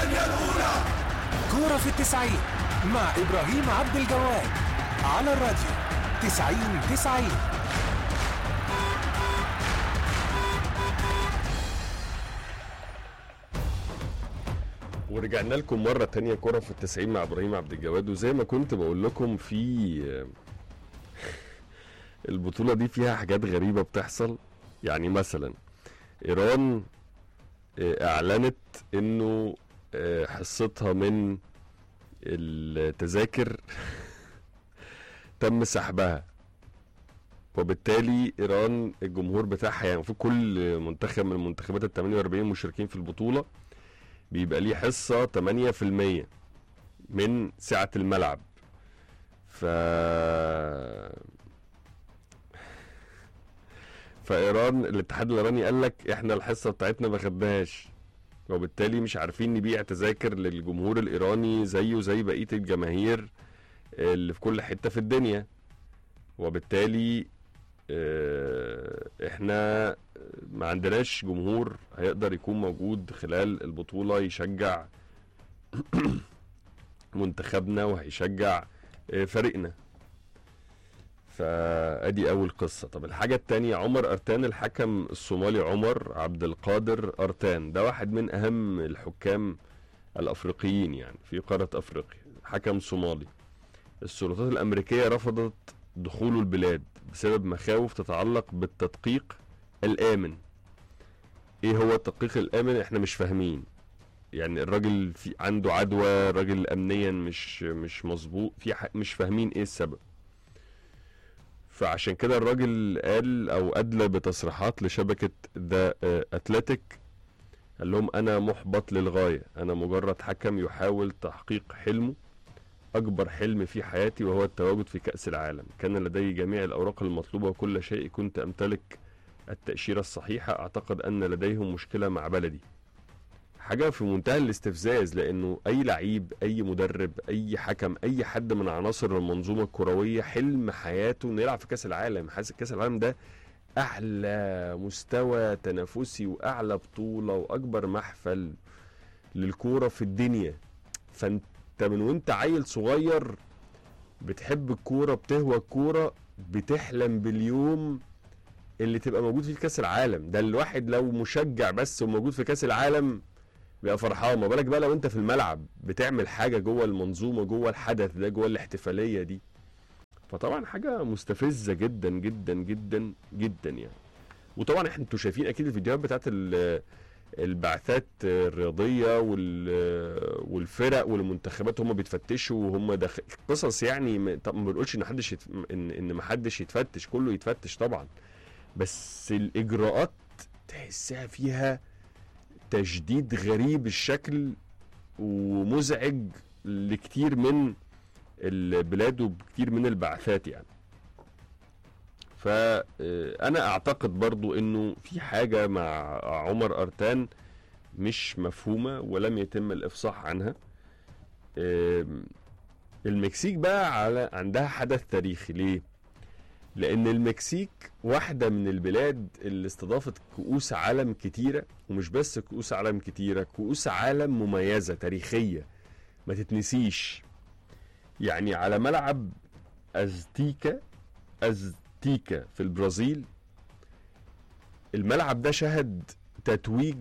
الثانية الأولى كورة في التسعين مع إبراهيم عبد الجواد على الراديو تسعين تسعين ورجعنا لكم مرة تانية كرة في التسعين مع إبراهيم عبد الجواد وزي ما كنت بقول لكم في البطولة دي فيها حاجات غريبة بتحصل يعني مثلا إيران آه، أعلنت إنه آه، حصتها من التذاكر تم سحبها وبالتالي إيران الجمهور بتاعها يعني المفروض كل منتخب من المنتخبات ال 48 مشاركين في البطولة بيبقى ليه حصة 8% من سعة الملعب ف فايران الاتحاد الايراني قال لك احنا الحصه بتاعتنا ما خدناهاش وبالتالي مش عارفين نبيع تذاكر للجمهور الايراني زيه زي بقيه الجماهير اللي في كل حته في الدنيا وبالتالي آه، احنا ما عندناش جمهور هيقدر يكون موجود خلال البطوله يشجع منتخبنا وهيشجع آه، فريقنا فادي اول قصه طب الحاجه التانية عمر ارتان الحكم الصومالي عمر عبد القادر ارتان ده واحد من اهم الحكام الافريقيين يعني في قاره افريقيا حكم صومالي السلطات الامريكيه رفضت دخوله البلاد بسبب مخاوف تتعلق بالتدقيق الامن ايه هو التدقيق الامن احنا مش فاهمين يعني الراجل في عنده عدوى الراجل امنيا مش مش مظبوط في ح- مش فاهمين ايه السبب فعشان كده الراجل قال او ادلى بتصريحات لشبكه ذا اتلتيك قال لهم انا محبط للغايه انا مجرد حكم يحاول تحقيق حلمه اكبر حلم في حياتي وهو التواجد في كاس العالم كان لدي جميع الاوراق المطلوبه وكل شيء كنت امتلك التاشيره الصحيحه اعتقد ان لديهم مشكله مع بلدي حاجه في منتهى الاستفزاز لانه اي لعيب اي مدرب اي حكم اي حد من عناصر المنظومه الكرويه حلم حياته انه يلعب في كاس العالم حاسس كاس العالم ده اعلى مستوى تنافسي واعلى بطوله واكبر محفل للكوره في الدنيا فانت من وانت عيل صغير بتحب الكوره بتهوى الكوره بتحلم باليوم اللي تبقى موجود فيه في كاس العالم ده الواحد لو مشجع بس وموجود في كاس العالم بيبقى فرحان ما بالك بقى لو انت في الملعب بتعمل حاجه جوه المنظومه جوه الحدث ده جوه الاحتفاليه دي فطبعا حاجه مستفزه جدا جدا جدا جدا يعني وطبعا احنا انتوا شايفين اكيد الفيديوهات بتاعت ال- البعثات الرياضيه وال- والفرق والمنتخبات هم بيتفتشوا وهم داخل قصص يعني م- طب ما بنقولش ان حدش يتف... ان ان ما حدش يتفتش كله يتفتش طبعا بس الاجراءات تحسها فيها تجديد غريب الشكل ومزعج لكتير من البلاد وكتير من البعثات يعني فأنا أعتقد برضو أنه في حاجة مع عمر أرتان مش مفهومة ولم يتم الإفصاح عنها آم، المكسيك بقى على عندها حدث تاريخي ليه؟ لأن المكسيك واحدة من البلاد اللي استضافت كؤوس عالم كتيرة ومش بس كؤوس عالم كتيرة كؤوس عالم مميزة تاريخية ما تتنسيش يعني على ملعب أزتيكا أزتيكا في البرازيل الملعب ده شهد تتويج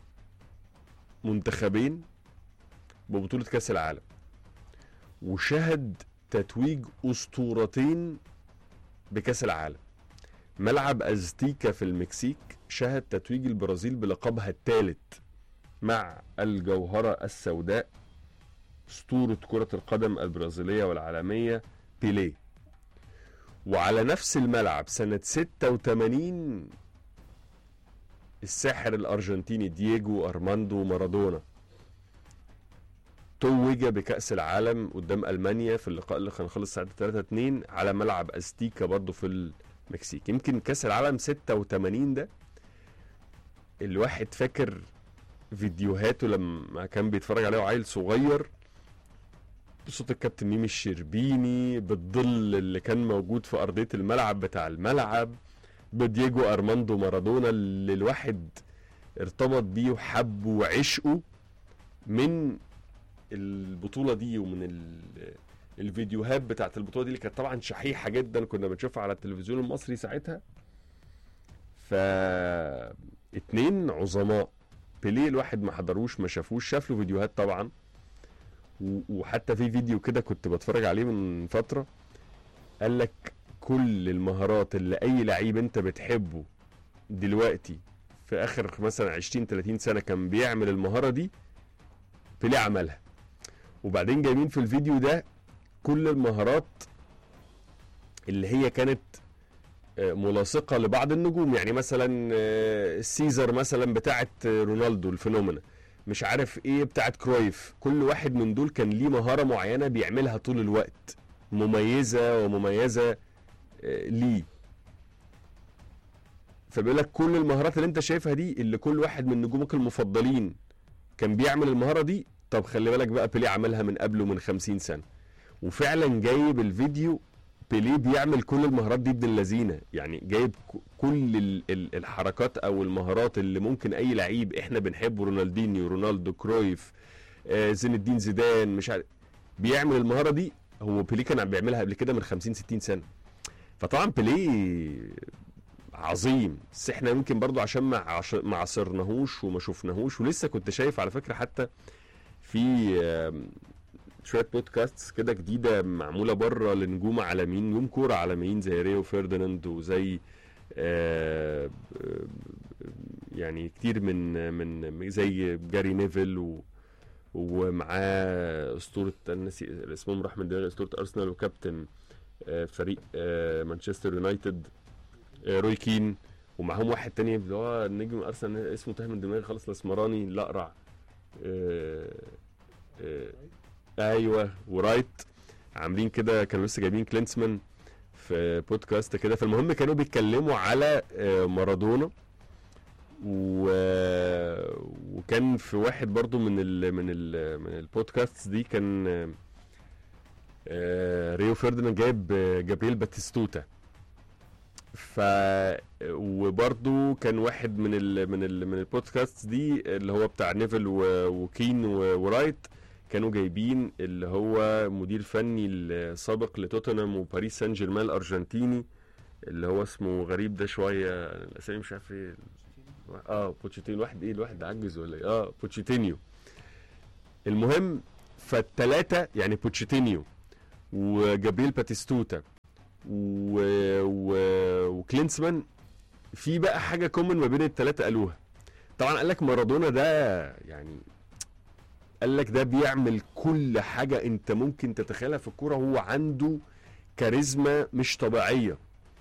منتخبين ببطولة كأس العالم وشهد تتويج أسطورتين بكأس العالم ملعب أزتيكا في المكسيك شهد تتويج البرازيل بلقبها الثالث مع الجوهرة السوداء أسطورة كرة القدم البرازيلية والعالمية بيليه وعلى نفس الملعب سنة 86 الساحر الأرجنتيني دييجو أرماندو مارادونا توج بكأس العالم قدام ألمانيا في اللقاء اللي كان خلص ساعة 3 2 على ملعب أستيكا برضه في المكسيك يمكن كأس العالم 86 ده الواحد فاكر فيديوهاته لما كان بيتفرج عليه وعيل صغير بصوت الكابتن ميمي الشربيني بالظل اللي كان موجود في أرضية الملعب بتاع الملعب بدييجو أرماندو مارادونا اللي الواحد ارتبط بيه وحبه وعشقه من البطوله دي ومن ال- الفيديوهات بتاعت البطوله دي اللي كانت طبعا شحيحه جدا كنا بنشوفها على التلفزيون المصري ساعتها ف اتنين عظماء بيليه الواحد ما حضروش ما شافوش شاف له فيديوهات طبعا و- وحتى في فيديو كده كنت بتفرج عليه من فتره قال لك كل المهارات اللي اي لعيب انت بتحبه دلوقتي في اخر مثلا 20 30 سنه كان بيعمل المهاره دي بيليه عملها وبعدين جايبين في الفيديو ده كل المهارات اللي هي كانت آه، ملاصقه لبعض النجوم يعني مثلا آه، سيزر مثلا بتاعه آه، رونالدو الفينومينا مش عارف ايه بتاعه كرويف كل واحد من دول كان ليه مهاره معينه بيعملها طول الوقت مميزه ومميزه آه، ليه فبيقول لك كل المهارات اللي انت شايفها دي اللي كل واحد من نجومك المفضلين كان بيعمل المهاره دي طب خلي بالك بقى بيليه عملها من قبله من 50 سنه وفعلا جايب الفيديو بيليه بيعمل كل المهارات دي ابن اللذينه يعني جايب ك- كل ال- ال- الحركات او المهارات اللي ممكن اي لعيب احنا بنحبه رونالدينيو رونالدو كرويف آه، زين الدين زيدان مش عارف بيعمل المهاره دي هو بيليه كان عم بيعملها قبل كده من 50 60 سنه فطبعا بيليه عظيم بس احنا يمكن برضو عشان ما عش- ما عصرناهوش وما شفناهوش ولسه كنت شايف على فكره حتى في آم، شويه بودكاست كده جديده معموله بره لنجوم عالميين نجوم كوره عالميين زي ريو فيرديناند وزي آه، آه، يعني كتير من من زي جاري نيفل و ومعاه اسطوره أنا ناسي اسمهم راح من دماغي اسطوره ارسنال وكابتن آه، فريق آه، مانشستر يونايتد آه، روي كين ومعاهم واحد تاني اللي هو نجم ارسنال اسمه تاه من دماغي خالص الاسمراني الاقرع آه، آه، ايوه ورايت عاملين كده كانوا لسه جايبين كلينسمان في بودكاست كده فالمهم كانوا بيتكلموا على آه، مارادونا و... وكان في واحد برضو من ال... من ال... من البودكاست دي كان آه، آه، ريو فيرديناند جايب آه، جابرييل باتيستوتا ف وبرضو كان واحد من ال... من ال... من البودكاست دي اللي هو بتاع نيفل و... وكين و... ورايت كانوا جايبين اللي هو مدير فني السابق لتوتنهام وباريس سان جيرمان الارجنتيني اللي هو اسمه غريب ده شويه الاسامي مش عارف ايه اه بوتشيتينيو الواحد ايه الواحد عجز ولا ايه اه بوتشيتينيو المهم فالتلاتة يعني بوتشيتينيو وجابريل باتيستوتا و... و... وكلينسمان في بقى حاجه كومن ما بين التلاتة قالوها طبعا قال لك مارادونا ده يعني قال لك ده بيعمل كل حاجه انت ممكن تتخيلها في الكوره هو عنده كاريزما مش طبيعيه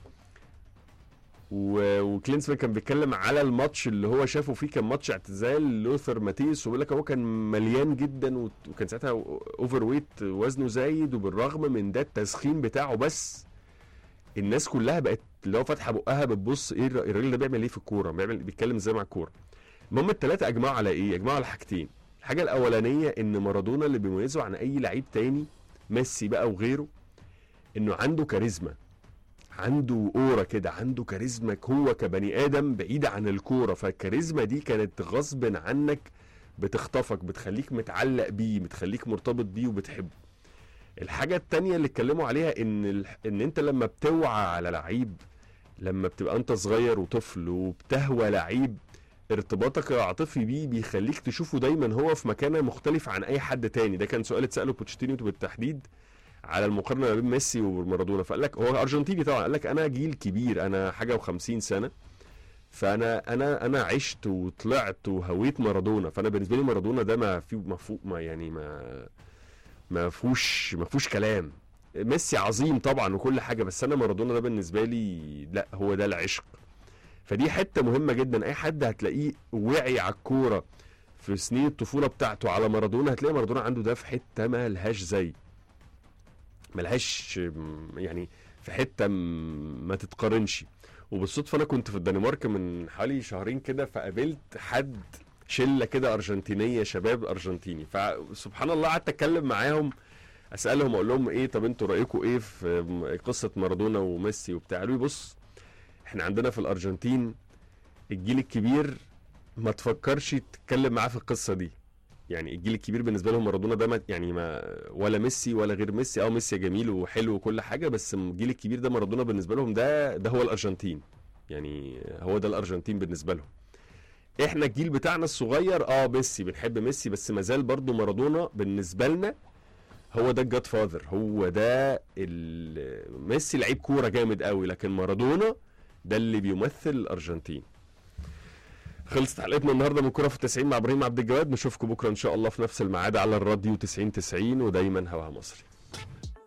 و... وكلينسمان كان بيتكلم على الماتش اللي هو شافه فيه كان ماتش اعتزال لوثر ماتيس وبيقول لك هو كان مليان جدا و- وكان ساعتها اوفر ويت وزنه زايد وبالرغم من ده التسخين بتاعه بس الناس كلها بقت اللي هو فاتحه بقها بتبص ايه الر- الراجل ده بيعمل ايه في الكوره بيعمل بيتكلم ازاي مع الكوره المهم الثلاثه اجمعوا على ايه اجمعوا على حاجتين الحاجه الاولانيه ان مارادونا اللي بيميزه عن اي لعيب تاني ميسي بقى وغيره انه عنده كاريزما عنده اورا كده عنده كاريزما هو كبني ادم بعيدة عن الكوره فالكاريزما دي كانت غصب عنك بتخطفك بتخليك متعلق بيه بتخليك مرتبط بيه وبتحبه الحاجة التانية اللي اتكلموا عليها ان ال... ان انت لما بتوعى على لعيب لما بتبقى انت صغير وطفل وبتهوى لعيب ارتباطك العاطفي بيه بيخليك تشوفه دايما هو في مكانه مختلف عن اي حد تاني ده كان سؤال اتساله بوتشيتينيو بالتحديد على المقارنه ما بين ميسي ومارادونا فقال لك هو ارجنتيني طبعا قال لك انا جيل كبير انا حاجه و50 سنه فانا انا انا عشت وطلعت وهويت مارادونا فانا بالنسبه لي مارادونا ده ما في ما فوق ما يعني ما ما فيهوش ما فيهوش كلام ميسي عظيم طبعا وكل حاجه بس انا مارادونا ده بالنسبه لي لا هو ده العشق فدي حته مهمه جدا اي حد هتلاقيه وعي على الكوره في سنين الطفوله بتاعته على مارادونا هتلاقي مارادونا عنده ده في حته ما لهاش زي ملهاش م- يعني في حته م- ما تتقارنش وبالصدفه انا كنت في الدنمارك من حوالي شهرين كده فقابلت حد شله كده ارجنتينيه شباب ارجنتيني فسبحان الله قعدت اتكلم معاهم اسالهم اقول لهم ايه طب انتوا رايكم ايه في م- قصه مارادونا وميسي وبتاع قالوا لي بص احنا عندنا في الارجنتين الجيل الكبير ما تفكرش تتكلم معاه في القصه دي يعني الجيل الكبير بالنسبه لهم مارادونا ده ما يعني ما ولا ميسي ولا غير ميسي اه ميسي جميل وحلو وكل حاجه بس الجيل الكبير ده مارادونا بالنسبه لهم ده ده هو الارجنتين يعني هو ده الارجنتين بالنسبه لهم احنا الجيل بتاعنا الصغير اه ميسي بنحب ميسي بس ما زال برضه مارادونا بالنسبه لنا هو ده الجاد فاذر هو ده ال- ميسي لعيب كوره جامد قوي لكن مارادونا ده اللي بيمثل الارجنتين خلصت حلقتنا النهارده من كوره في التسعين مع ابراهيم عبد الجواد نشوفكم بكره ان شاء الله في نفس الميعاد على الراديو 90 90 ودايما هواها مصري